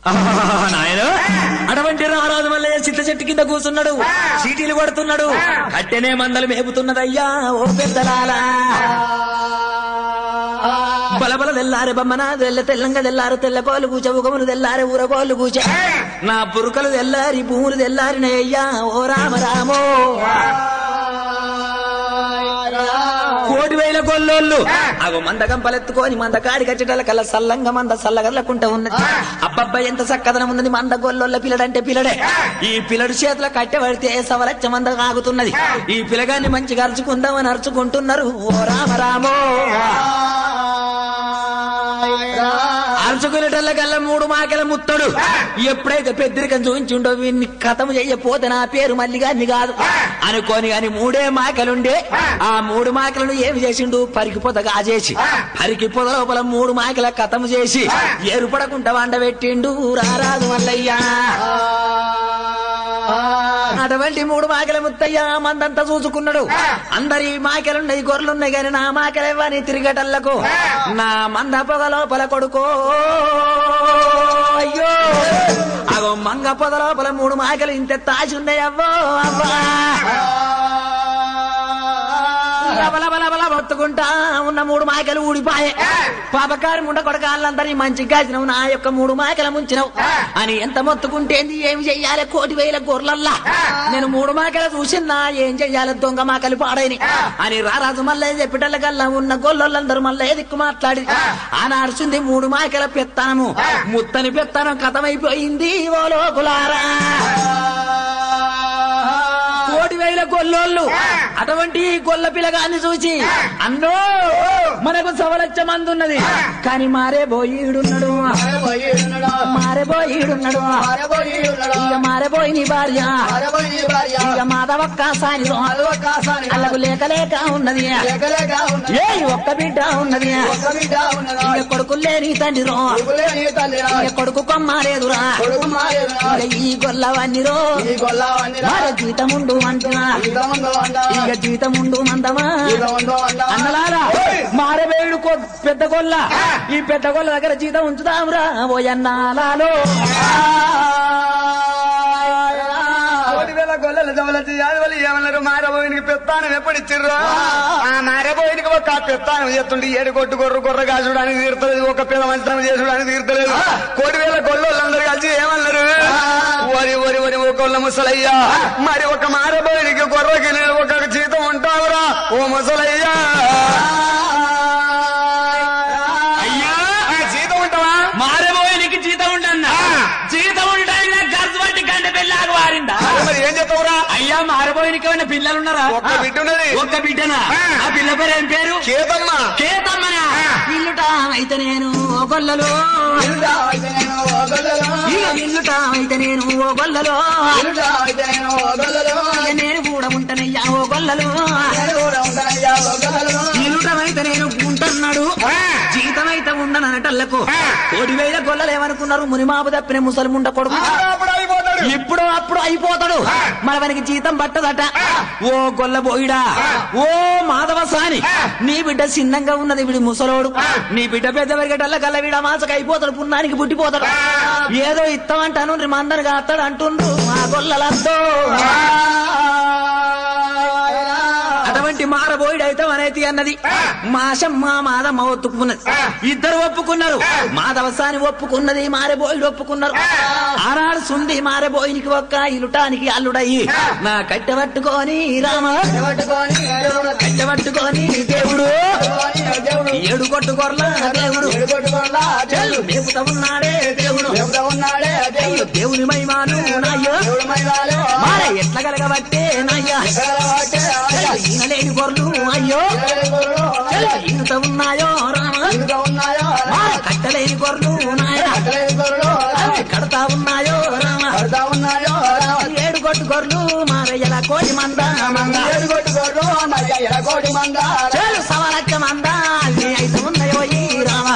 నాయన అటువంటి రారాజు మల్లయ్య చిత్త చెట్టు కింద కూర్చున్నాడు చీటీలు కొడుతున్నాడు కట్టెనే మందలు మేపుతున్నదయ్యా ఓ పెద్దలాలా బలబల తెల్లారే బమ్మన తెల్ల తెల్లంగా తెల్లారు తెల్ల కోళ్ళు కూచ ఉగములు తెల్లారే ఊరగోళ్ళు కూచ నా పురుకలు తెల్లారి భూములు తెల్లారినయ్యా ఓ రామ రామో కోటి వేల గొల్లోళ్ళు అగో మంద గంపలెత్తుకొని మంద కాడి కచ్చటల కల్లా సల్లంగా మంద సల్లగర్లకుంటా ఉన్నది అబ్బబ్బా ఎంత చక్కదనం ఉన్నది మంద గొల్లోళ్ళ పిల్లడంటే పిల్లడే ఈ పిల్లడు చేతిలో కట్టె పడితే సవలచ్చ మంద ఆగుతున్నది ఈ పిల్లగాన్ని మంచిగా అరుచుకుందామని అరుచుకుంటున్నారు ఓ రామ రామో అరుచుకునేటల్లకల్లా మూడు మాకెల ముత్తడు ఎప్పుడైతే పెద్దరికం చూపించుండో వీన్ని కథము చెయ్యపోతే నా పేరు మల్లిగాన్ని కాదు అనుకోని అని మూడే మాకలుండే ఆ మూడు మాకలను ఏమి చేసిండు పరికి పొద కాజేసి పరికి పొద లోపల మూడు మాకల కథము చేసి ఏరుపడకుండా వండబెట్టిండు రారాదు మల్లయ్యా అటువంటి మూడు మాకల ముత్తయ్య మందంతా చూసుకున్నాడు అందరి మాకెలున్నాయి గొర్రెలున్నాయి కానీ నా మాకెలవ్వని తిరిగటల్లకు నా మంద పొగ లోపల కొడుకో అయ్యో అగో మంగ పొద లోపల మూడు మాకలు ఇంత తాచి ఉన్నాయి అవ్వో అవ్వా లబలబలబల మొత్తుకుంటా ఉన్న మూడు మాకలు ఊడిపాయే పాపకారి ముండ కొడకాళ్ళందరి మంచి కాసినవు నా యొక్క మూడు మాకల ముంచినవు అని ఎంత మొత్తుకుంటేంది ఏమి చెయ్యాలి కోటి వేల గొర్రెల్లా నేను మూడు మాకలు చూసినా ఏం చెయ్యాలి దొంగ మాకలు పాడైని అని రారాజు మళ్ళీ చెప్పిటల్లకల్లా ఉన్న గొల్లొల్లందరూ మళ్ళీ దిక్కు మాట్లాడి ఆనాడుచుంది మూడు మాకల పెత్తానము ముత్తని పెత్తానం కథమైపోయింది ఓ లోకులారా కోటి వేల గొల్లోళ్ళు అటువంటి గొల్ల పిల్లగాన్ని చూసి అన్నో మనకు సవలచ్చ మంది ఉన్నది కానీ మారే బోయిడున్నాడు మారే బోయిడున్నాడు ఇక మారబోయి నీ భార్య ఇక మాధవక్క సాని అల్లకు లేక లేక ఉన్నది ఏ ఒక్క బిడ్డ ఉన్నది ఇక కొడుకులు లేని తండ్రి రో ఇక కొడుకు కొమ్మ లేదురా ఇక ఈ గొల్లవన్నీ రో మరి జీతముండు అంటున్నా ఇక జీతముండు మందమా అన్నలారా మారవేడు కొ- పెద్ద గొల్ల ఈ పెద్ద గొల్ల దగ్గర జీతం ఉంచుదాంరా ఓ అన్నాలాలో కోటి వేల గొల్లల జవల చేయాలి వాళ్ళు ఏమన్నారు మారబోయినకి పెత్తానం ఎప్పుడు ఇచ్చిర్రు ఆ మారబోయినకి ఒక పెత్తానం చేస్తుంటే ఏడు కొట్టు గొర్రె గొర్రె కాల్చడానికి తీరుతలేదు ఒక పిల్ల మంచం చేసుడానికి తీరుతలేదు కోటి వేల గొల్లలందరూ కలిసి ఏమన్నారు వరి వరి వరి ఒక గొల్ల ముసలయ్యా మరి ఒక మారబోయినకి గొర్రెకి నేను ఒక జీతం ఉంటావురా ఓ ముసలయ్యా అయ్యా ఆ జీతం ఉంటావా మారబోయినికి జీతం ఉండన్నా జీతం ఉండడానికి గర్జు పట్టి గంట పెళ్ళాకు వారిందా మరి ఏం చెప్తావురా అయ్యా మారబోయినికి ఏమైనా పిల్లలున్నారా ఒక్క బిడ్డ ఉన్నది ఒక్క బిడ్డనా ఆ పిల్ల పేరు ఏం పేరు కేతమ్మా కేతమ్మనా ఇల్లుట అయితే నేను ఓ గొల్లలో ఇక ఇల్లుట అయితే నేను ఓ గొల్లలో ఇక నేను కూడా ఉంటానయ్యా ఓ గొల్లలో ఇల్లుటమైతే నేను ఉంటున్నాడు జీతమైతే ఉండనటల్లకు కోటి వేల గొల్లలు ఏమనుకున్నారు మునిమాపు తప్పిన ముసలి ముండ కొడుకు అప్పుడు అయిపోతాడు ఇప్పుడు అప్పుడు అయిపోతాడు మన మనకి జీతం పట్టదట ఓ గొల్ల బోయిడా ఓ మాధవ సాని నీ బిడ్డ చిన్నంగా ఉన్నది వీడి ముసలోడు నీ బిడ్డ పెద్ద పెరిగేటల్ల కల్లా వీడ మాసక అయిపోతాడు పున్నానికి పుట్టిపోతాడు ఏదో ఇస్తామంటాను మందరు కాస్తాడు అంటుండ్రు మా గొల్లలద్దో అటువంటి మారబోయిడు అయితే అనేది అన్నది మాషమ్మ మాదమ్మ ఒప్పుకున్నది ఇద్దరు ఒప్పుకున్నారు మాధవసాని ఒప్పుకున్నది మారబోయిడు ఒప్పుకున్నారు ఆనాడు సుంది మారబోయినికి ఒక్క ఇలుటానికి అల్లుడయ్యి నా కట్టె పట్టుకొని రామ కట్టె పట్టుకొని దేవుడు ఏడు కొట్టు కొర్ల దేవుడు చెల్లు మేపుతా ఉన్నాడే దేవుడు అయ్యో దేవుని మహిమాను నాయ్యో మారే ఎట్ల కలగబట్టే నాయ్యా చెల్లు ఈనలేని గొర్రెలు అయ్యో చెల్లు ఈనుతా ఉన్నాయో రామ మారే కట్టలేని గొర్రెలు నాయన అవి కడతా ఉన్నాయో రామ ఏడు కొట్టు గొర్రెలు మారయ్యల కోడి మంద మంద చెల్లు సవలక్క మంద అవి అయితే ఉన్నాయో ఈ రామ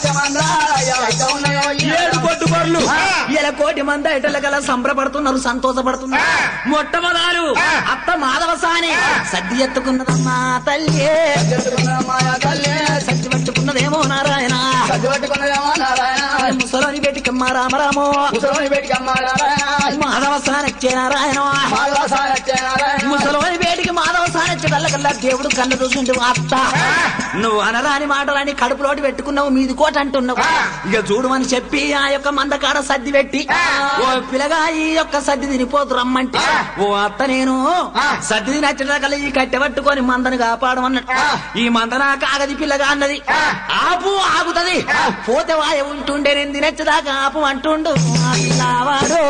ఏడు కొట్టు గొర్రెలు ఇలా కోటి మంది ఇటల గల సంబరపడుతున్నారు సంతోషపడుతున్నారు మొట్టమొదలు అత్త మాధవసాని సద్ది ఎత్తుకున్నదమ్మా తల్లి సద్ది పట్టుకున్నదేమో నారాయణ సద్ది పట్టుకున్నదేమో నారాయణ ముసలోని బేటికమ్మ రామరామో ముసలోని పెట్టుకమ్మ నారాయణ మాధవ సానచ్చే నారాయణ మాధవ సారచ్చే నారాయణ ముసలోని బేటికి మాధవ సానచ్చే కళ్ళకల్లా దేవుడు కళ్ళు చూసిండు అత్త నువ్వు అనరాని మాటలని కడుపులోటి పెట్టుకున్నావు మీది కోట అంటున్నావు ఇక చూడమని చెప్పి ఆ యొక్క మందకాడ సద్ది పెట్టి ఓ పిల్లగా ఈ యొక్క సద్ది తినిపోతు రమ్మంటే ఓ అత్త నేను సద్ది తినచ్చటకల్లా ఈ కట్టె పట్టుకొని మందను కాపాడమన్నట్టు ఈ మంద నా కాగది పిల్లగా అన్నది ఆపు ఆగుతది పోతే వాయ ఉంటుండే నేను తినచ్చదాకా ఆపు అంటుండు ఆ పిల్లవాడు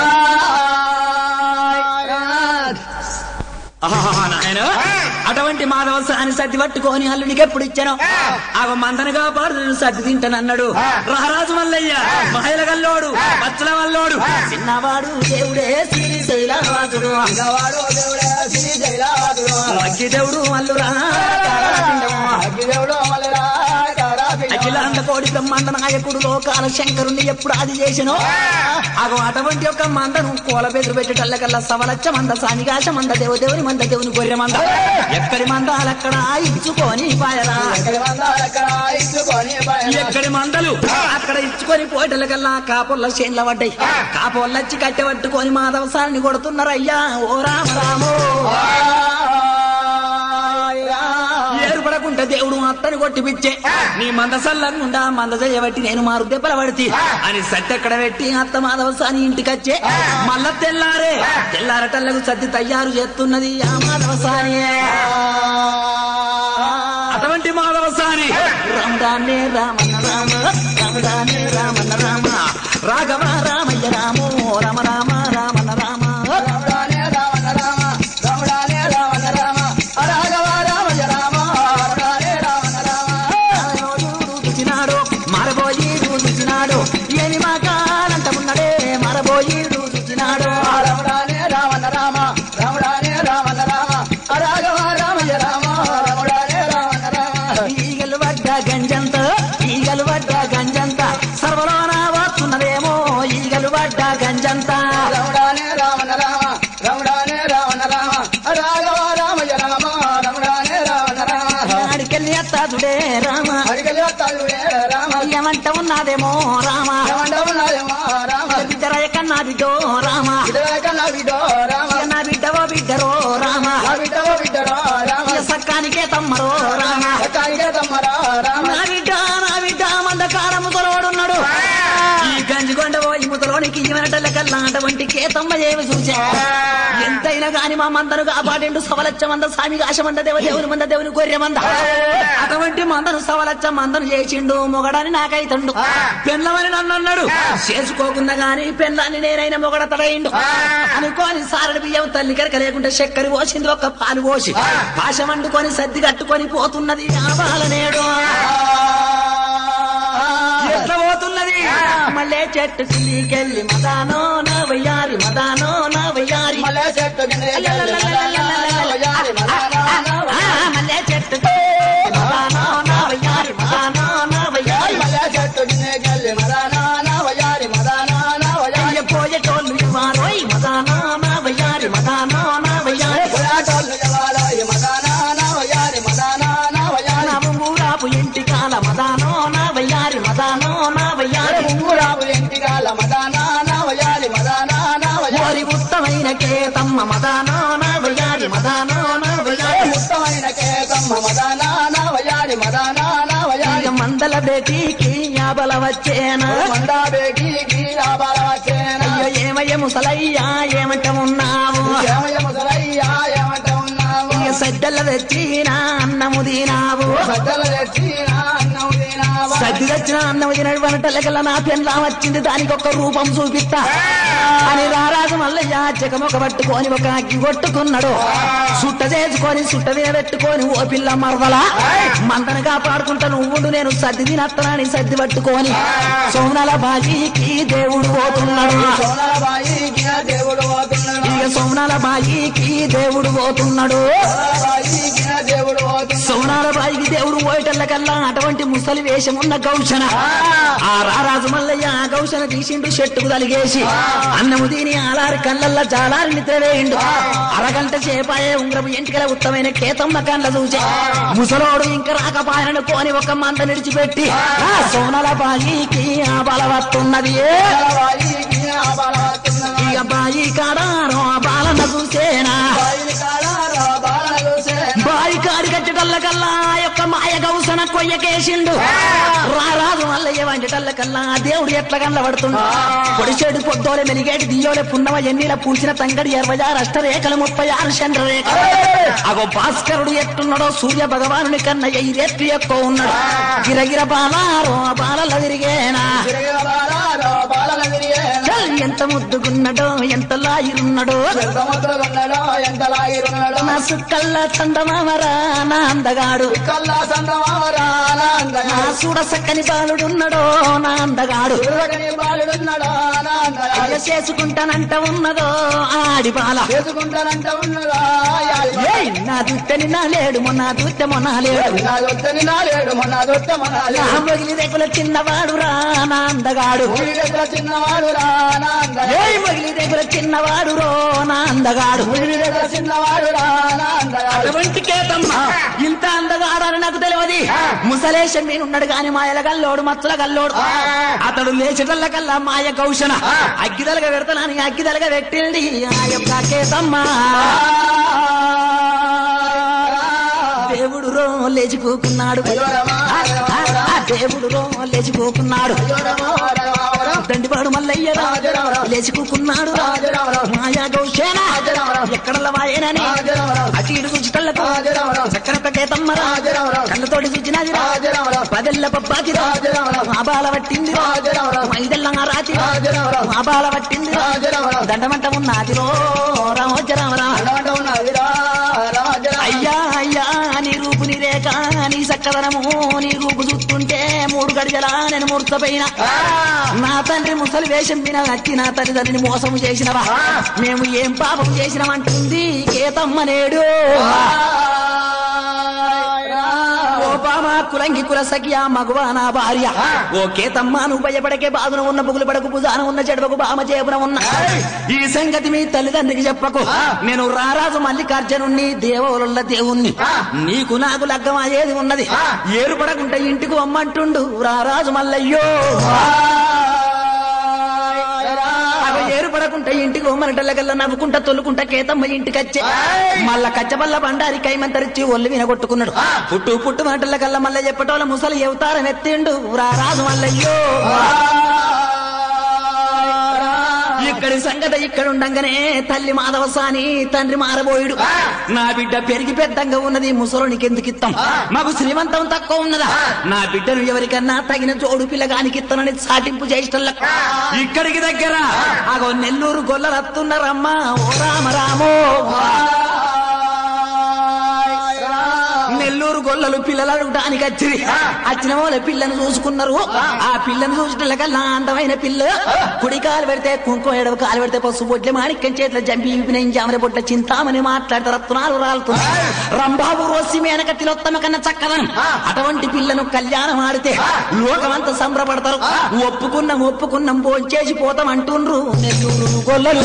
ఆహా, నాయనా. అటువంటి మాధవ అని సర్ది పట్టుకొని అల్లునికి ఎప్పుడు ఇచ్చాను ఆ మందను కాపాడు నేను సర్ది తింటానన్నాడు రహరాజు మల్లయ్య మహిళ గల్లోడు పచ్చల వల్లోడు చిన్నవాడు దేవుడే శ్రీశైలవాసుడు వాడు దేవుడే శ్రీ జైలాదుడు అగ్గి దేవుడు మల్లురా అగ్గిదేవుడు మల్లెరా కారాపిండు. అఖిలాండ కోడి బ్రహ్మాండ నాయకుడు లోకాల శంకరుణ్ణి ఎప్పుడు అది చేసినో అగో అటువంటి యొక్క మందను కోల బెదురు పెట్టేటల్లకల్లా సవలచ్చ మంద సానిగాశ మంద దేవదేవుని మంద దేవుని గొర్రె మంద ఎక్కడి మందాలక్కడ ఇచ్చుకొని పాయరా ఎక్కడి మందాలు అక్కడ ఇచ్చుకొని పైన. ఎక్కడి మందలు అక్కడ ఇచ్చుకొని పోయేటల్లకల్లా కాపుల్ల చేన్ల పడ్డాయి కాపుల్లచ్చి కట్టె పట్టుకొని మాధవసాన్ని కొడుతున్నారయ్యా ఓ రామ రామో ఏర్పడకుంటే దేవుడు అత్తని కొట్టిపిచ్చే నీ మంద సల్లంగుండా మంద చేయబట్టి నేను మారు దెబ్బల పడితే అని సత్తి ఎక్కడ పెట్టి అత్త మాధవసాని ఇంటికొచ్చే మళ్ళా తెల్లారే తెల్లారటల్లకు సత్తి తయారు చేస్తున్నది ఆ మాధవసాని అటువంటి మాధవసాని రామదాన్నే రామన్న రామ రామదాన్నే రామన్న రామ రాఘవ రామయ్య రామో రామ రామ రామన్న రామ రాముడానే రావణ రామ రాముడానే రావణ రామ రాఘవ రామయ రామ రాముడానే రావణ రామ చూచినాడు మారబోయి చూచినాడు ఏమి మాకాలంట ఉన్నడే మారబోయి చూచినాడు రాముడానే రావణ రామ రాముడానే రావణ రామ రాఘవ రామయ రామ రాముడానే రావణ రామ ఈగలు పడ్డ గంజంత ఈగలు పడ్డ గంజంత సర్వలోన వస్తున్నదేమో ఈగలు పడ్డ గంజంత రాముడానే రావణ రామ రాముడానే రావణ రామ రాఘవ రామయ రామ రాముడానే రావణ రామ అడికెళ్ళి అత్తాదుడే రామ అడిగలి వస్తాడుడే రామ ఏమంట ఉన్నదేమో రామ ఏమంటావున్నాదేమో రామ బిడ్డరాయ కన్నా బిడ్డో రామ ఇదరాక నా బిడ్డో రామ నా బిడ్డవో బిడ్డరో రామ నా బిడ్డవో బిడ్డరో రామ సక్కానికే తమ్మరో రామ ఎక్కానికే తమ్మరా రామ నా బిడ్డ నా బిడ్డ మందకార ముతలోడున్నాడు ఈ గంజిగొండ పోయి ముతలోనికి ఇవనటల్లకల్లా అటువంటి కేతమ్మ ఏమి చూసా ఎంతైనా గాని మా మందను కాపాడిండు సవలచ్చ మంద స్వామి కాశ మంద దేవ దేవుని మంద దేవుని గొర్రె మంద అటువంటి మందను సవలచ్చ మందను చేసిండు మొగడని నాకైతుండు పెళ్ళమని నన్ను అన్నాడు చేసుకోకుండా గాని పెళ్ళాన్ని నేనైనా మొగడ తడయిండు అనుకోని సారడి బియ్యం తల్లి కనుక లేకుంటే చక్కెర పోసింది ఒక్క పాలు పోసి పాశం వండుకొని సర్ది కట్టుకొని పోతున్నది ఆ బాలనేడు ఎట్లా పోతున్నది మళ్ళీ చెట్టు కిందికెళ్ళి మదానో నా వయ్యారి మదానో నా వయ్యారి మళ్ళీ చెట్టు కింద వయ్యారి ఆ, మళ్ళీ చెట్టు మదానో నా వయ్యారి మదానో నా వయ్యారి మళ్ళీ చెట్టు కిందకెళ్ళి మదానా నా వయ్యారి మదానా నా వయ్యారి అయ్య పోయేటోళ్ళు ఇవ్వారోయ్ మదానో నా వయ్యారి మదానో నా వయ్యారి పోయాటోళ్ళు జవాలోయి మదానా నా వయ్యారి మదానా నా వయ్యారి నా ఉంగూరాపు ఇంటి కాల మదానో నా వయ్యారి మదానో నా వయ్యారి ఉంగురాపు ఎంటిగాల మదానా నా వయ్యారి మదానా నా వయ్యారి ఓరి ఉత్తమైన కేతమ్మ మదానో నా వయ్యారి మదానో నా వయ్యారి ఉత్తమైన కేతమ్మ మదానా నా వయ్యారి మదానా నా వయ్యారి ఇక మందల బేటీకి యాబల వచ్చేనా మందా బేకి గీరాబాల వచ్చేనా అయ్యో ఏమయ్య ముసలయ్యా ఏమంట ఉన్నావు ఏమయ్య ముసలయ్యా ఏమంట ఉన్నావు ఇక సద్దెల తెచ్చినా అన్నము తినావు సజ్జల తెచ్చినా అన్నం తినావా సద్ది తెచ్చిన అన్నము తినడు వనటలకల్లా నా పెన్లా వచ్చింది దానికి ఒక రూపం చూపిస్తా అని రారాజు మల్లయ్య చెకమొక పట్టుకొని ఒక అగ్గి కొట్టుకున్నాడు సుట్ట చేసుకొని సుట్ట పెట్టుకొని ఓ పిల్ల మరదల మందను కాపాడుకుంటా నువ్వుండు నేను సర్ది తినత్తనని సర్ది పట్టుకొని సోమనాల బాజీకి దేవుడు పోతున్నాడు సోనాబాయి దేవుడు పోతున్నాడు ఇక సోమన సోనాల బాయికి దేవుడు పోతున్నాడు దేవుడు పోతుంది సోనాల బాయికి దేవుడు పోయేటల్ల కల్లా అటువంటి ముసలి వేషం ఉన్న గౌషణ ఆ రారాజు మల్లయ్య ఆ గౌషణ తీసిండు చెట్టుకు తలిగేసి అన్నము దీని ఆలారి కళ్ళల్లో జాలారి నిద్ర వేయిండు అరగంట చేపాయే ఉంగరపు ఎంటికల ఉత్తమైన కేతమ్మ కళ్ళ చూసే ముసలోడు ఇంకా రాకపాయనను కోని ఒక మంద నిడిచిపెట్టి ఆ సోనాల బాయికి ఆ బలవత్తున్నది ఇక బాయి కాడారో ఆ బాలన చూసేనా బాయి కాడి కట్టటల్ల కల్లా ఆ యొక్క మాయ గౌసన కొయ్యకేసిండు రారాజు మల్లయ్య వంటటల్ల కల్లా ఆ దేవుడు ఎట్ల కళ్ళబడుతుండు పొడిచేడు పొద్దోలే మెలిగేటి దియోలే పున్నమ ఎన్నిల పూసిన తంగడి ఇరవై ఆరు అష్టరేఖలు ముప్పై ఆరు చంద్రరేఖలు అగో భాస్కరుడు ఎట్టున్నాడో సూర్య భగవానుని కన్న ఎయిరెత్తు ఎక్కువ ఉన్నాడు గిరగిర బాలారో ఆ బాలల తిరిగేనా చల్ ఎంత ముద్దుగున్నాడో ఎంత లాయిరున్నాడో ఎంత లాగిరున్నాడు నా సుక్కల్ల చందమామరా నా అందగాడు కల్లా సంతమారా నా చూడ సక్కని బాలుడున్నడో నా అందగాడు బాలుడున్నాడా అయ్య చేసుకుంటానంట ఉన్నదో ఆడి బాల చేసుకుంటానంట ఉన్నదా ఏయ్, నా దుట్టని నా లేడు మొన్న దుట్ట మొన్న లేడు నాదొద్దని నాలేడు మొన్న దొట్ట నా మొన్నాలి మొగిలి రేకుల చిన్నవాడు రా నా అందగాడు దగ్గర చిన్నవాడు రా ఏయ్ మొగిలి రేకుల చిన్నవాడు రో నా అందగాడు దగ్గర చిన్నవాడు రా అటువంటి కేతమ్మ ఇంత అందగాడని నాకు తెలియదు ముసలేశం మీద ఉన్నాడు గాని మాయల గల్లోడు మచ్చల గల్లోడు అతడు లేచటల్ల కల్లా మాయ కౌశన అగ్గిదలగా పెడతానని అగ్గిదలగా పెట్టింది ఆ యొక్క కేతమ్మ దేవుడు రో లేచిపోకున్నాడు ఆ దేవుడు రో లేచిపోకున్నాడు దండివాడు మల్లయ్య రా లేచి కూకున్నాడు రా. మాయా గౌశేన ఎక్కడల్ల వాయేనని అటు ఇటు చూచిటల్లకు చక్కర కేతమ్మ రా కళ్ళతోటి చూచినది రా పదెల్ల పబ్బాకి రా మా బాల పట్టింది రా ఐదెల్ల రాతి రా మా బాల పట్టింది రా దండమంట ఉన్నది రో రామోజరామరా అయ్యా అయ్యా నీ రూపు నీ రేఖ నీ చక్కదనము నీ రూపు చూస్తుంటే మూడు గడిజలా నేను మూర్తపోయిన నా తండ్రి ముసలి వేషం విన వచ్చి నా తల్లిదండ్రిని మోసం చేసినవా మేము ఏం పాపం చేసినామంటుంది కేతమ్మ నేడు ఓ బామా కులంగి కుల సఖియా మగువా నా భార్య ఓ కేతమ్మ నువ్వు భయపడకే బాధన ఉన్న బుగులు పడకు భుజాన ఉన్న చెడవకు బామ చేపున ఉన్న ఈ సంగతి మీ తల్లిదండ్రికి చెప్పకు నేను రారాజు మల్లికార్జునుణ్ణి దేవోలుల్ల దేవుణ్ణి నీకు నాకు లగ్గం అయ్యేది ఉన్నది ఏరుపడకుంటే ఇంటికి వమ్మంటుండు రారాజు మల్లయ్యో అవి ఏరుపడకుంటే ఇంటికి ఉమ్మనటల్లకల్లా నవ్వుకుంటా తొలుకుంటా కేతమ్మ ఇంటికి వచ్చే మళ్ళా కచ్చబల్ల బండారి కైమంతరిచ్చి ఒళ్ళు వినగొట్టుకున్నాడు పుట్టు పుట్టు మాటల్లకల్లా మళ్ళీ చెప్పటోళ్ళ ముసలి ఎవతారం ఎత్తిండు రా రాజు మల్లయ్యో ఇక్కడి సంగతి ఇక్కడ ఉండంగానే తల్లి మాధవసాని తండ్రి మారబోయుడు నా బిడ్డ పెరిగి పెద్దంగా ఉన్నది ముసలోనికి ఎందుకు ఇస్తాం మాకు శ్రీమంతం తక్కువ ఉన్నదా నా బిడ్డను ఎవరికన్నా తగిన జోడు పిల్లగానికి ఇస్తానని సాటింపు చేసిన ఇక్కడికి దగ్గర అగో నెల్లూరు గొల్లరత్తున్నారమ్మా ఓ రామ రామో నెల్లూరు గొల్లలు పిల్లలు అడగడానికి వచ్చింది వచ్చిన వాళ్ళ పిల్లను చూసుకున్నారు ఆ పిల్లను చూసినకల్లా అందమైన పిల్ల కుడి కాలు పెడితే కుంకుమ ఎడవ కాలు పెడితే పసుపు బొట్ల మాణిక్యం చేతిలో జంపి విపిన జామర బొట్ల చింతామని మాట్లాడితే రత్నాలు రాలుతున్నాయి రంబాబు రోసి మేనక తిలోత్తమ కన్నా చక్కదనం అటువంటి పిల్లను కళ్యాణం ఆడితే లోకమంతా సంబరపడతారు ఒప్పుకున్నాం ఒప్పుకున్నాం భోంచేసి పోతాం అంటుండ్రు నెల్లూరు గొల్లలు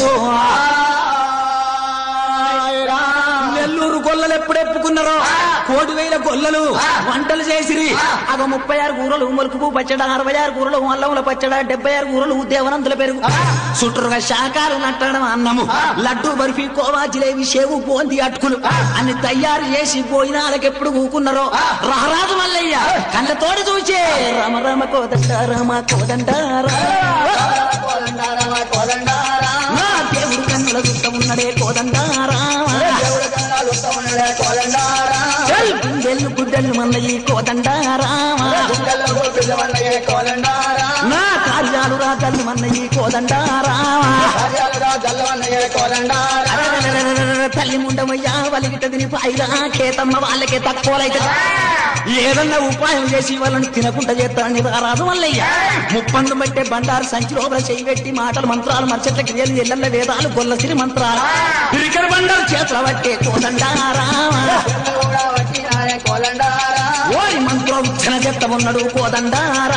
నెల్లూరు గొల్లలు ఎప్పుడు ఎప్పుకున్నారో కోటి వేల గొల్లలు వంటలు చేసిరి అగ ముప్పై ఆరు కూరలు మొలుకుపు పచ్చడ అరవై ఆరు కూరలు అల్లముల పచ్చడ డెబ్బై ఆరు కూరలు దేవనంతుల పెరుగు చుట్టూరుగా శాకాలు నట్టడం అన్నము లడ్డు బర్ఫీ కోవా జిలేబి షేవు బోంది అటుకులు అన్ని తయారు చేసి పోయినాలకు ఎప్పుడు ఊకున్నారో రహరాజు మల్లయ్య కళ్ళతోటి చూచే రామ రామ కోదండ రామ కోదండ నా దేవుడు కన్నుల చుట్ట ఉన్నడే కోదండ రామ చల్ గుండెలు గుడ్డలు మల్లయ్య కోదండ రామ నా కాళ్ళ రాజాలు రాజాలు మన్న ఈ కోదండారా తల్లి ముండమయ్యా వాళ్ళకి తిని పాయిలా కేతమ్మ వాళ్ళకే తక్కువలైతే ఏదన్నా ఉపాయం చేసి వాళ్ళని తినకుండా చేస్తానని రారాదు మల్లయ్య ముప్పందు బట్టే బండారు సంచి లోపల చేయి పెట్టి మాటలు మంత్రాలు మర్చెట్ల క్రియలు ఎల్లెల్ల వేదాలు గొల్లసిరి మంత్రాలు ఇరికర బండారు చేతుల బట్టే కోదండారా ఓరి మంత్రం ఉచ్చన చెత్త ఉన్నాడు కోదండారా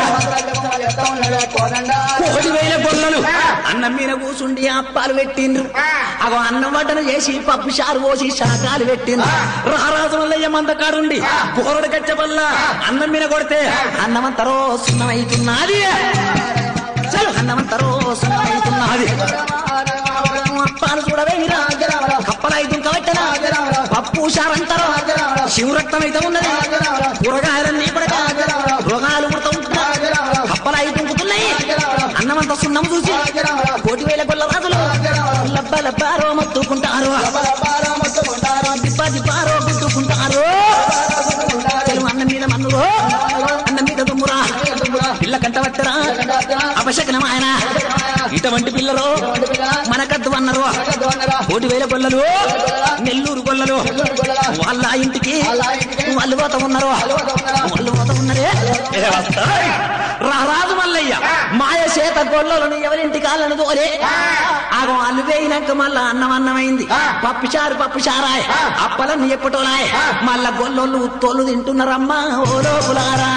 కోడి వేల గొల్లలు అన్నం మీద కూసుండి అప్పాలు పెట్టిండ్రు అగో అన్నం వడ్డన చేసి పప్పు చారు పోసి శాకాలు పెట్టిండ్రు రారాజు వల్లయ్య మందకాడుండి కోరడు కచ్చ వల్ల అన్నం మీద కొడితే అన్నమంతరో సున్నమైతున్నది చలు అన్నమంతరో సున్నమైతున్నది అప్పాలు చూడవే మీరా కప్పలైదు కవట్టనా పప్పు చారంటారో శివరక్తం అయితే ఉన్నది కూరగాయలన్నీ కూడా రోగాలు పుడతా ఉంటున్నాయి కప్పలైదు తుంకుతున్నాయి అన్నమంతా సున్నం చూసి కోటి వేల కొల్ల రాజులు లబ్బ లబ్బారో మొత్తుకుంటారు దిబ్బ దిబ్బారో గుద్దుకుంటారు తెలుగు అన్నం మీద మన్నురో అన్నం మీద దుమ్మురా పిల్ల కంట పట్టరా అపశకనం ఆయన ఇటువంటి పిల్లలు మనకద్దు అన్నారు కోటి వేల గొల్లలు నెల్లూరు గొల్లలు వాళ్ళ ఇంటికి వాళ్ళు పోత ఉన్నారు వాళ్ళు పోత ఉన్నారే ఏ వస్తాయ్. రారాజు మల్లయ్య మాయ చేత గొల్లలను ఎవరింటి కాళ్ళను తోలే ఆగో అల్లు వేయినాక మళ్ళా అన్నం అన్నమైంది పప్పు చారు పప్పు చారాయ్ అప్పలన్నీ ఎప్పటోలాయ్ మళ్ళా గొల్లోళ్ళు తోలు తింటున్నారమ్మా ఓ లోపులారా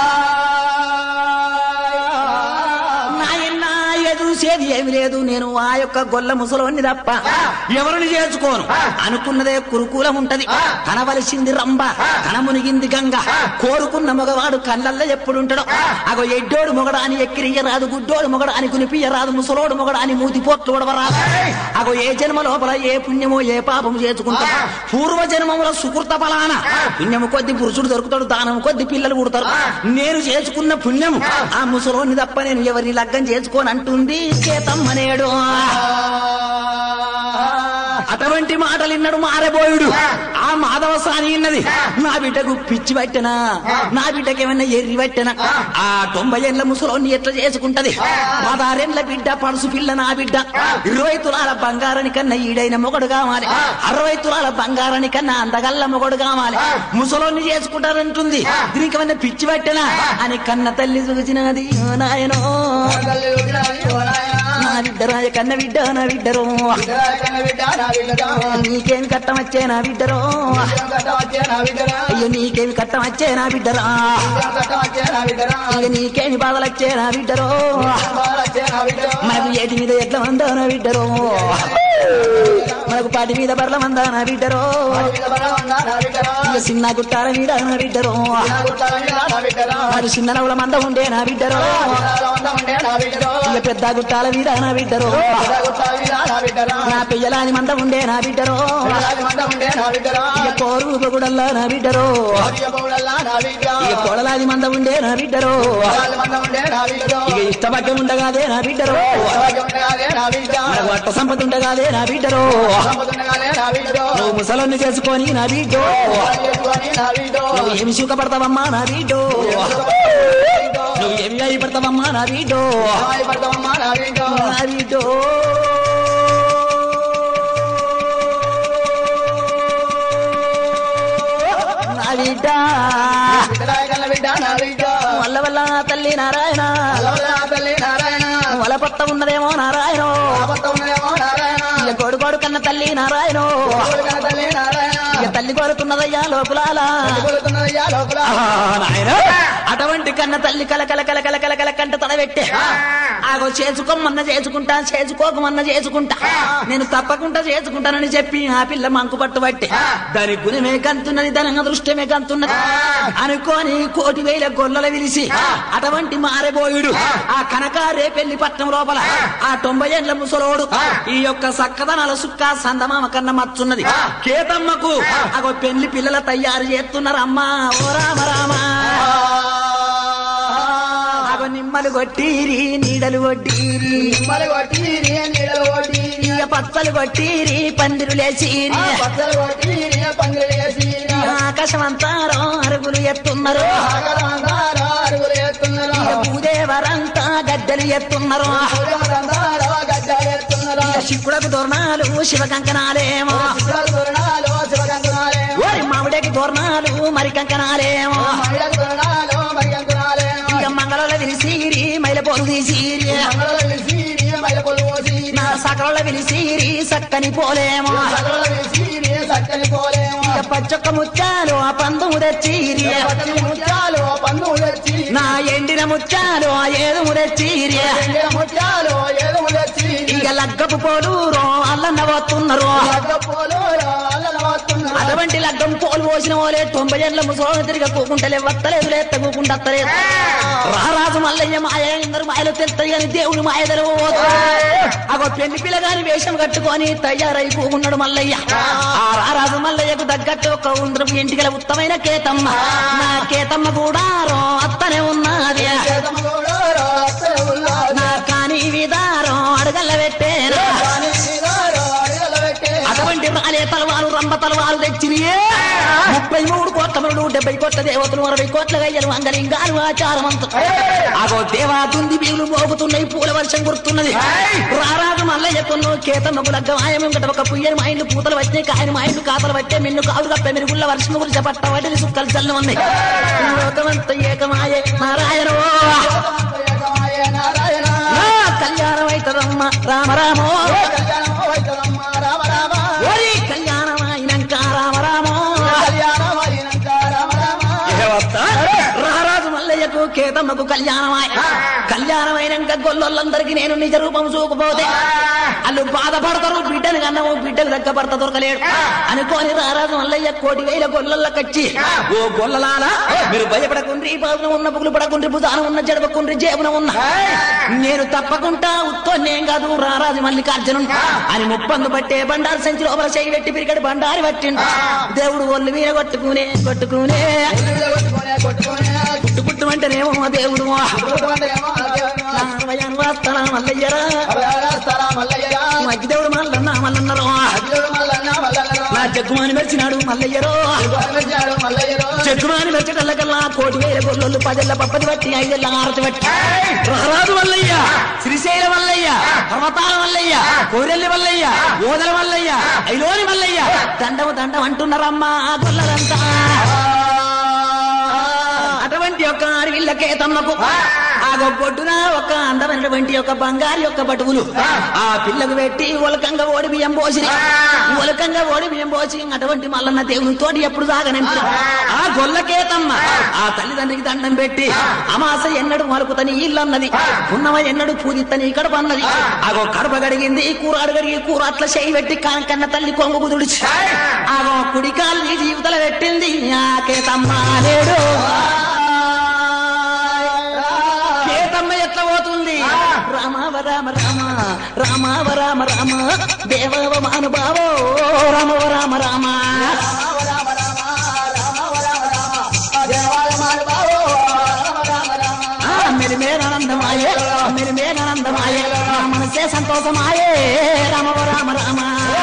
నాయనా ఇక చూసేది ఏమి లేదు నేను ఆ యొక్క గొల్ల ముసలోని తప్ప ఎవరిని చేసుకోను అనుకున్నదే కురుకూలం ఉంటది కనవలసింది రంబ కన మునిగింది గంగ కోరుకున్న మగవాడు కళ్ళల్లో ఎప్పుడుంటాడో అగో ఎడ్డోడు మొగడాని ఎక్కిరియరాదు గుడ్డోడు మొగడాని కునిపియరాదు ముసలోడు మొగడాని మూతి పోట్లు ఒడవరాదు అగో ఏ జన్మ లోపల ఏ పుణ్యమో ఏ పాపము చేసుకుంటా పూర్వ జన్మముల సుకృత ఫలాన పుణ్యము కొద్ది పురుషుడు దొరుకుతాడు దానము కొద్ది పిల్లలు పుడతారు నేను చేసుకున్న పుణ్యము ఆ ముసలోని తప్ప నేను ఎవరిని లగ్గం చేసుకోని అంటుంది చేతమ్మనేడు అటువంటి మాటలు ఇన్నడు మారబోయుడు ఆ మాధవ సాని ఇన్నది నా బిడ్డకు పిచ్చి పట్టెనా నా బిడ్డకి ఏమన్నా ఎర్రి పట్టెనా ఆ తొంభై ఏళ్ళ ముసలోని ఎట్లా చేసుకుంటది పదారేళ్ల బిడ్డ పడుసు పిల్ల నా బిడ్డ ఇరవై తులాల బంగారాని కన్నా ఈడైన మొగడు కావాలి అరవై తులాల బంగారాని కన్నా అందగల్ల మొగడు కావాలి ముసలోని చేసుకుంటారంటుంది దీనికి ఏమన్నా పిచ్చి పట్టెనా అని కన్న తల్లి చూసినది ఓ నాయనో నా బిడ్డరాయ కన్న బిడ్డ నా బిడ్డరో నీకేమి కట్టం వచ్చే నా బిడ్డరో అయ్యో నీకేమి కట్టం వచ్చే నా బిడ్డరా ఇక నీకేమి బాధలు వచ్చే నా బిడ్డరో మనకు ఏటి మీద ఎట్ల మందో నా బిడ్డరో మనకు పాటి మీద బర్ల మందా నా బిడ్డరో ఇక చిన్న గుట్టాల మీద నా బిడ్డరో మరి చిన్న నవ్వుల మంద ఉండే నా బిడ్డరో ఇక పెద్ద గుట్టాల మీద నా బిడ్డరో నా పెయ్యలాని మంద ఉండే నా బిడ్డరో ఇక కోరు పొగుడల్లా నా బిడ్డరో ఇక కోడలాది మంద ఉండే నా బిడ్డరో ఇక ఇష్టభాగ్యం ఉండగాదే నా బిడ్డరో మనకు అట్ట సంపద ఉండగాదే నా బిడ్డరో నువ్వు ముసలన్ని చేసుకొని నా బిడ్డో నువ్వు ఏమి సుఖపడతావమ్మా నా బిడ్డో నువ్వు ఏమి అయిపడతావమ్మా నా బిడ్డో నా బిడ్డో నా బిడ్డ వల్ల వల్ల తల్లి నారాయణ వలపత్త ఉన్నదేమో నారాయణ ఇక కొడు కొడు కన్న తల్లి నారాయణ ఇక తల్లి కోరుతున్నదయ్యా లోపులాలా నాయన అటువంటి కన్న తల్లి కల కల కల కల కల కల కంట తడబెట్టే ఆగో చేసుకోమన్న చేసుకుంటా చేసుకోకమన్న చేసుకుంటా నేను తప్పకుండా చేసుకుంటానని చెప్పి ఆ పిల్ల మంకు పట్టుబట్టే దాని గుణమే కంతున్నది దాని దృష్టమే కంతున్నది అనుకోని కోటి వేల గొల్లల విలిసి అటువంటి మారబోయుడు ఆ కనకారే పెళ్లి పట్నం లోపల ఆ తొంభై ఏళ్ల ముసలోడు ఈ యొక్క సక్కదనాల సుక్క సందమామ కన్న మచ్చున్నది కేతమ్మకు అగో పెళ్లి పిల్లల తయారు చేస్తున్నారు అమ్మా ఓ రామ రామ అగో నిమ్మలు కొట్టిరి నీడలు కొట్టిరి ఇక పచ్చలు కొట్టిరి పందిరులేసిరి ఆకాశం అంతారో అరుగులు ఎత్తున్నారు ఇక ఇక భూదేవరంతా గద్దెలు ఎత్తున్నారు ఇక శివుడకు దొర్ణాలు శివ కంకణాలేమో ఓరి మామిడికి దొర్ణాలు మరి కంకణాలేమో ఇక మంగళ విలిసిరి మైల పోలు తీసిరి నా సకల విలిసిరి సక్కని పోలేమో ఇక పచ్చొక్క ముత్యాలు ఆ పందుము తెచ్చిరి నా ఎండిన ముత్యాలు ఆ ఏదుము తెచ్చిరి ఇక లగ్గపు పోలూరు అల్లన్న పోతున్నారు అటువంటి లగ్గం పోలు పోసిన వాళ్ళే తొంభై ఏళ్ళ ముసలి తిరిగి కూకుంటలే వత్తలేదు లేత కూకుంట అత్తలేదు రారాజు మల్లయ్య మాయ అందరు మాయలు తెలుస్తాయి కానీ దేవుని మాయ తెలియదు అగో పెళ్లి పిల్లగాని వేషం కట్టుకొని తయారై కూకున్నాడు మల్లయ్య ఆ రారాజు మల్లయ్యకు తగ్గట్టు ఒక ఉండ్రపు ఇంటికి ఉత్తమైన కేతమ్మ నా కేతమ్మ కూడా రో అత్తనే ఉన్నది నా కాని విదారం అడగల్ల పెట్టేనా అటువంటి రాలే తలవాలు రంభ తలవాలు తెచ్చినియే ముప్పై మూడు కోట్ల మనుడు డెబ్బై కోట్ల దేవతలు అరవై కోట్ల గయ్యలు అంగలింగాలు ఆచారమంత అగో దేవా దుంది బీగులు మోగుతున్నాయి పూల వర్షం కురుతున్నది రారాజు మల్లయ్య కొన్ను కేతమ్మకు లగ్గమాయం ఇంకట ఒక పుయ్యని మా ఇండ్లు పూతలు వచ్చాయి కాయని మా ఇండ్లు కాతలు పట్టే మిన్ను కావులు కప్పే మిరుగుళ్ళ వర్షం గురించి పట్ట వాటిని సుక్కలు చల్లు ఉంది లోకమంత ఏకమాయే నారాయణ కళ్యాణం అవుతుందమ్మ రామ రామో ఓరి కళ్యాణం అయినాక రామ రామో రారాజు మల్లయ్యకు కేతమ్మకు కళ్యాణమాయ కళ్యాణమైనాక గొల్లొల్లందరికీ నేను నిజ రూపం చూకపోతే వాళ్ళు బాధపడతారు బిడ్డను కన్నాము బిడ్డకు దగ్గ భర్త దొరకలేడు అనుకోని రారాజు మల్లయ్య కోటి వేల గొల్లల్లకచ్చి ఓ గొల్లలాల మీరు భయపడకుండ్రి బాధన ఉన్న పుగులు పడకుండ్రి భుజాన ఉన్న జడపకుండ్రి జేబున ఉన్న నేను తప్పకుండా ఉత్తోన్నేం కాదు రారాజు మల్లికార్జును అని ముప్పందు పట్టే బండారు సంచి లోపల చేయి పెట్టి పిరిగడి బండారి పట్టిండు దేవుడు ఒళ్ళు మీద కొట్టుకునే కొట్టుకునే పుట్టు పుట్టు అంటేనేమో దేవుడు నారాయణ వస్తానా మల్లయ్యరా మధ్యదేవుడు మల్లన్న మల్లన్నరో నా జగ్గుమాని మెరిచినాడు మల్లయ్యరో జగ్గుమాని మెరచటల్లకల్లా కోటి వేల గొల్లలు పదెల్ల పప్పది బట్టి ఐదెల్ల ఆరతి బట్టి రారాజు మల్లయ్య శ్రీశైల మల్లయ్య పర్వతాల మల్లయ్య కోరెల్లి మల్లయ్య ఓదల మల్లయ్య ఐలోని మల్లయ్య దండము దండం అంటున్నారమ్మా గొల్లలంతా అటువంటి యొక్క అడవిళ్ళకే తమ్మకు ఆ గొడ్డున ఒక అందమైనటువంటి ఒక బంగారు యొక్క బటువులు ఆ పిల్లకు పెట్టి ఒలకంగా ఓడి బియ్యం పోసి ఒలకంగా ఓడి బియ్యం పోసి అటువంటి మల్లన్న దేవుని తోటి ఎప్పుడు సాగనంట ఆ గొల్లకే తమ్మ ఆ తల్లిదండ్రికి దండం పెట్టి అమాస ఎన్నడు మలుపుతని ఇల్లన్నది ఉన్నవ ఎన్నడు పూజిత్తని కడప అన్నది ఆగో కడప గడిగింది కూర అడగడిగి కూర అట్లా చేయి పెట్టి కన్న తల్లి కొంగు కుదుడిచి ఆగో కుడి కాలు నీ జీవితల పెట్టింది ఆకే తమ్మ లేడు కేతమ్మ ఎట్లా పోతుంది రామావ రామ రామ రామావ రామ రామ దేవవ మానుభావో రామవ రామ రామ ఆ, మెరిమేరానందమాయే మెరిమేరానందమాయే నా మనసే సంతోషమాయే రామవ రామ రామ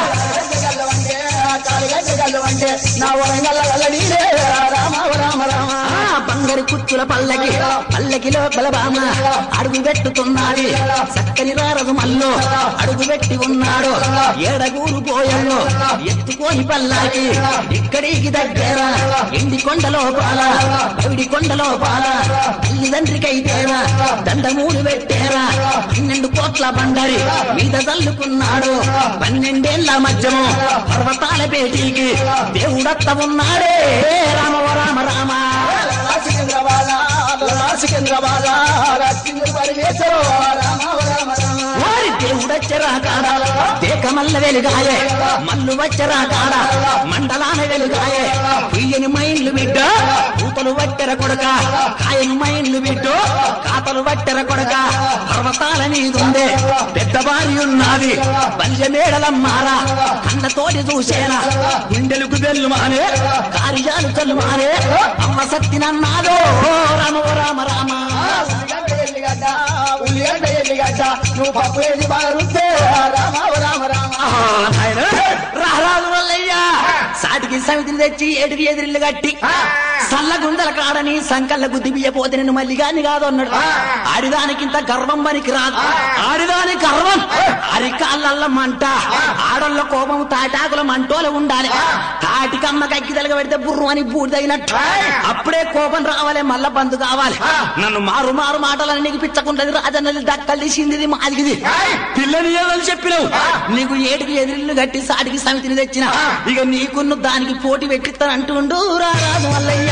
నా వరంగల్ నీరే రామ రామ రామ ఆ, బంగారు కుచ్చుల పల్లకి పల్లకిలో బలబామ అడుగు పెట్టుతున్నది చక్కని రారదు మల్లో అడుగు పెట్టి ఉన్నాడు ఏడగూరు పోయల్లో ఎత్తుకోని పల్లాకి ఇక్కడికి దగ్గర ఎండి కొండలో పాల పవిడి కొండలో పాల తల్లిదండ్రికైతేరా దండమూలు పెట్టేరా పన్నెండు కోట్ల బండరి మీద తల్లుకున్నాడు పన్నెండేళ్ల మధ్యము పర్వతాల పేటీకి దేవుడత్త ఉన్నాడే రామవ రామ రామ సికింద్రాబాద్ సికింద్రాబాద్ రాజేంద్ర పరమేశ్వర రామ రామ రామ వారి దేవుడచ్చరా కాడ దేక మల్ల వెలుగాయే మల్లు వచ్చరా కాడ మండలాన వెలుగాయే పుయ్యని మైండ్లు బిడ్డ పూతలు వట్టెర కొడక కాయని మైండ్లు బిడ్డ కాతలు వట్టెర కొడక పర్వతాల మీదుందే పెద్ద భార్య ఉన్నది బల్య మేడలమ్మారా కళ్ళతోటి చూసేనా గుండెలకు బెల్లు మానే కార్యాలు కళ్ళు మానే అమ్మ సత్తినన్నాదో రామ రామ రామ ఉల్లి ఎల్లిగడ్డ ఎల్లిగడ్డ నువ్వు పప్పు వేసి బాగా రుద్దే రామ రామ రామ రారాజు వల్లయ్యా సాటికి సమితిని తెచ్చి ఏటికి ఎదిరిల్లు కట్టి సల్ల గుండెల కాడని సంకల్ల గుద్ది బియ్యపోతే నేను మళ్ళీ గాని కాదు అన్నాడు ఆడిదానికింత గర్వం పనికి రాదు ఆడిదాని గర్వం అరికాళ్ళల్ల మంట ఆడల్ల కోపం తాటాకుల మంటోల ఉండాలి తాటికమ్మ కక్కి తలగ పెడితే బుర్రు అని బూడి తగినట్టు అప్పుడే కోపం రావాలి మళ్ళా బంధు కావాలి నన్ను మారు మారు మాటలని నీకు పిచ్చకుంటది రాజన్నది దక్కలు తీసింది మాదిగిది పిల్లని ఏదని చెప్పినావు నీకు ఏటికి ఎదిరిల్లు కట్టి సాటికి సమితిని తెచ్చిన ఇక నీకున్న దానికి పోటీ పెట్టిస్తాను అంటుండు రారాజు మల్లయ్య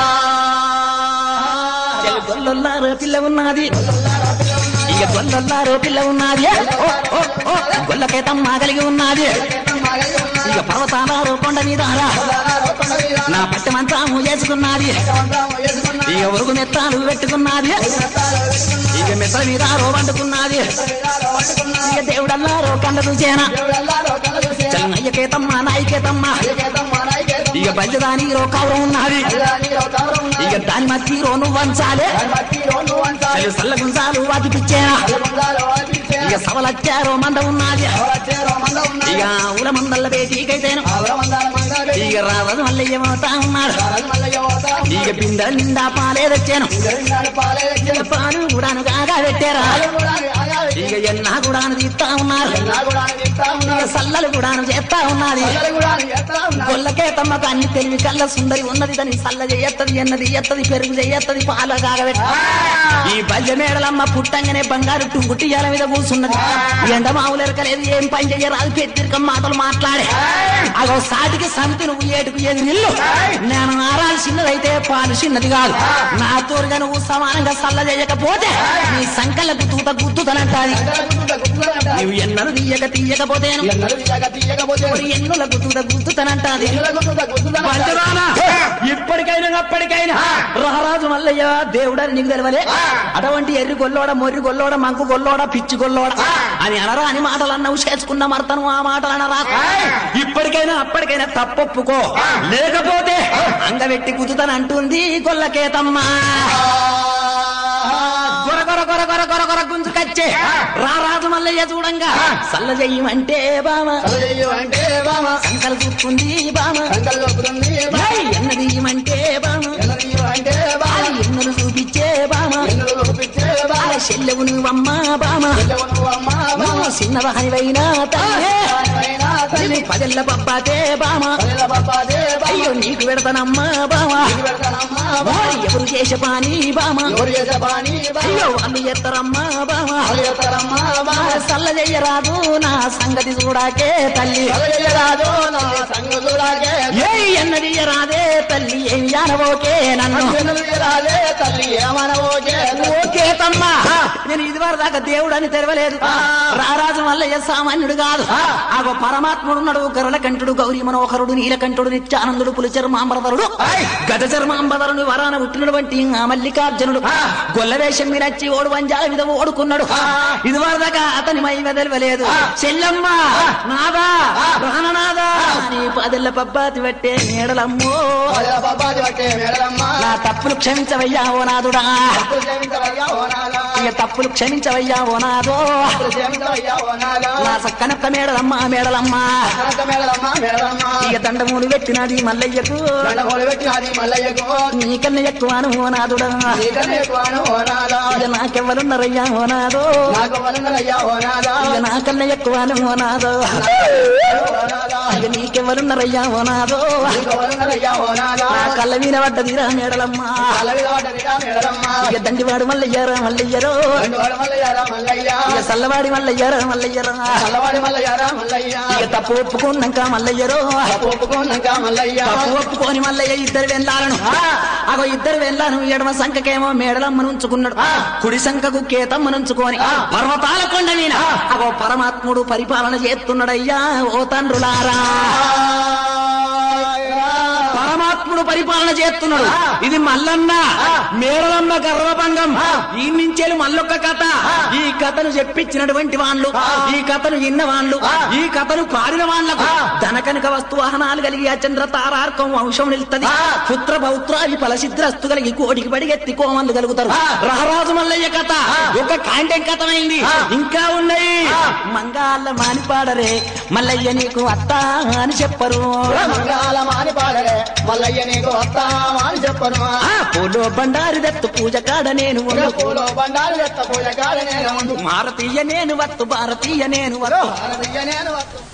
చెల్లి గొల్లొల్లారో పిల్ల ఉన్నది ఇక గొల్లొల్లారో పిల్ల ఉన్నది ఓ, ఓ, ఓ, గొల్లకేతమ్మ కలిగి ఉన్నది ఇక పర్వతాలారో కొండ మీద రా. నా పట్టి మంత్రము చేసుకున్నది ఇక ఉరుగు మెత్తాలు పెట్టుకున్నది ఇక మెత్త మీద రో వండుకున్నది ఇక దేవుడల్లారో కండ చూసేనా చల్లయ్యకేతమ్మ నాయకేతమ్మ ఇక పంచదాని రో కవరం ఉన్నది ఇక దాని మధ్య రో నువ్వు వంచాలి చల్లి సల్ల గుంజాలు వాటి పిచ్చేనా ఇక సవలచ్చారో మంద ఉన్నది ఇక ఊల మందల్ల బేటీకైతేను ఇక రావదు మల్లయ్య పోతా ఉన్నాడు ఇక బింద నిండా పాలే తెచ్చాను ఇక పాలు కూడాను కాగా పెట్టారా ఇక ఎన్నా కూడాను తీస్తా ఉన్నారు ఇక సల్లలు కూడాను చేస్తా ఉన్నది గొల్లకే తమ్మకు అన్ని తెలివి కళ్ళ సుందరి ఉన్నది దాని సల్ల చేయత్తది ఎన్నది ఎత్తది పెరుగు చేయత్తది పాల కాగబెట్ట ఈ బల్య మేడలమ్మ పుట్టంగానే బంగారు టుంగుటియాల మీద కూర్చున్నది ఎండ మామూలు ఎరకలేదు ఏం పని చెయ్యరాదు పెద్దరికం మాటలు మాట్లాడే అగో సాటికి సమితి నువ్వు ఏటుకు ఏది నిల్లు నేను నారాలు చిన్నదైతే పాలు చిన్నది కాదు నా తోడుగా నువ్వు సమానంగా సల్ల చేయకపోతే నీ సంకలకు తూత గుద్దుతనంటాది నువ్వు ఎన్నరు తీయక తీయకపోతేను మరి ఎన్నులకు తూత గుద్దుతనంటాది పంచరానా ఇప్పటికైనా అప్పటికైనా రహరాజు మల్లయ్య దేవుడని నీకు తెలవలే అటువంటి ఎర్రి గొల్లోడ మొర్రి గొల్లోడ మంకు గొల్లోడ పిచ్చి గొల్లోడ అని అనరా అని మాటలు అన్నవు చేసుకున్న మర్తను ఆ మాటలు అనరా ఇప్పటికైనా అప్పటికైనా తప్పొప్పుకో లేకపోతే అంగవెట్టి కుదుతానంటుంది గొల్లకేతమ్మా గొర గొర గొర గొర గొర గొర గుంజుకచ్చే రారాజు మల్లయ్య చూడంగా సల్ల చెయ్యమంటే బామ అంటే బామ సంకలు చూస్తుంది బామ సంకల్లోపుతుంది ఏయ్, ఎన్నది ఇయ్యమంటే బామ అంటే బామ ఆ ఎన్నలు చూపించే బామ ఎన్నులు లోపించే ఆ బామ చెల్లెవు నువ్వమ్మ బామ నువ్వు అమ్మ నువ్వు చిన్నవానివైనా తల్లి బామైనా తల్లి పదెల్ల పప్పాతే బామ తల్లి బాబాదే బామ అయ్యో నీకు పెడతానమ్మా బామ పెడతానమ్మా ఓయ్, ఎవరు చేసే పాని బామ ఎవరు చేసే బాని అయ్యో వాళ్ళు ఎత్తరమ్మా బామ చేస్తారమ్మా ఆ సల్ల చెయ్యరాదు నా సంగతి చూడాకే తల్లి రాజు నా సంగులాగే ఏ ఎన్నది రాదే తల్లి ఏం జానవోకే నన్ను రాజే తల్లి ఏమనవోకే ఓకే తమ్మా నేను ఇదివరకు దాకా దేవుడు అని తెరవలేదు రారాజు మల్లయ్య సామాన్యుడు కాదు ఆగో పరమాత్ముడు ఉన్నాడు గరుల కంఠుడు గౌరీ మనోహరుడు నీలకంఠుడు నిత్యానందుడు పులిచర్మాంబరధరుడు గజ చర్మాంబరధరుడు వరాన పుట్టినటువంటి ఆ మల్లికార్జునుడు గొల్ల వేషం మీద వచ్చి ఓడు వంజాల మీద ఓడుకున్నాడు ఇదివరకు దాకా అతని మై తెలవలేదు చెల్లమ్మ నాదా ప్రాణనాదా నీ పదెల్ల పబ్బాతి పట్టే నీడలమ్మో బాబాది పట్టే మేడలమ్మా నా తప్పులు క్షమించవయ్యా ఓ నాదుడా క్షమించవయ్యా ఓనాగా ఇక తప్పులు క్షమించవయ్యా ఓ నాదో క్షమించవయ్యా ఓనాగా నా సక్కనక్క మేడలమ్మ మేడలమ్మ కనక మేడలమ్మా మేడలమ్మా ఇక దండమూలు పెట్టినది మల్లయ్యకు దండ కోడి పెట్టినది మల్లయ్యకు నీకన్నా ఎక్కువను ఓ నాదుడా నీకనే ఎక్కువను ఓనాగా ఇక నాకెవ్వరున్నారయ్యా ఓ నాదో నాకు వలనయ్యా ఓనాగా ఇక నాకన్నా ఎక్కువను ఓ నాదో ఓనాగా ఇక నీకెవ్వరున్నారయ్యా ఓ నాదో నీకు వలనయ్యా ఓనాగా నా కళ్ళ మీద పడ్డదిరా మేడలమ్మ అలవిద పడ్డదిగా మేడలమ్మా ఇక దండివాడు మల్లయ్యారా మల్లయ్యరో రెండు వాడు మల్లయ్యారా మల్లయ్య ఇక సల్లవాడి మల్లయ్యారా మల్లయ్యరా చల్లవాడి మల్లయ్యారా మల్లయ్య ఇక తప్పు ఒప్పుకున్నాక మల్లయ్యరో ఒప్పుకున్నాక మల్లయ్య తప్పు ఒప్పుకొని మల్లయ్య ఇద్దరు వెళ్ళాలను అగో ఇద్దరు వెళ్ళాను ఎడమ సంఖకేమో మేడలమ్మను ఉంచుకున్నాడు కుడి సంఖకు కేతమ్మను ఉంచుకొని పర్వతాల కొండ మీద అగో పరమాత్ముడు పరిపాలన చేస్తున్నాడయ్యా ఓ తండ్రులారా పరమాత్ముడు రాముడు పరిపాలన చేస్తున్నాడు ఇది మల్లన్న మేడలమ్మ గర్వభంగం ఈ నుంచేలు మల్లొక్క కథ ఈ కథను చెప్పించినటువంటి వాళ్ళు ఈ కథను విన్న వాళ్ళు ఈ కథను పాడిన వాళ్ళకు ధనకనక వస్తు వాహనాలు కలిగి అచంద్ర తారార్కం వంశం నిలుస్తుంది పుత్ర పౌత్రాది ఫలసిద్రస్తు కలిగి కోడికి పడిగెత్తి కోమలు కలుగుతారు రహరాజు మల్లయ్య కథ ఒక కాంటెం కథమైంది ఇంకా ఉన్నాయి మంగాళ్ళ మానిపాడరే మల్లయ్య నీకు అత్త అని చెప్పరు మంగళ మాని పాడరే మల్లయ్య నీకు వస్తామా అని చెప్పను ఆ పూలో బండారి దత్తు పూజ కాడ నేను ఉండు. పూలో బండారు ఎత్త పూజ కాడ నేను ఉండు భారతీయ నేను వత్తు భారతీయ నేను వత్తు భారతీయ నేను వస్తు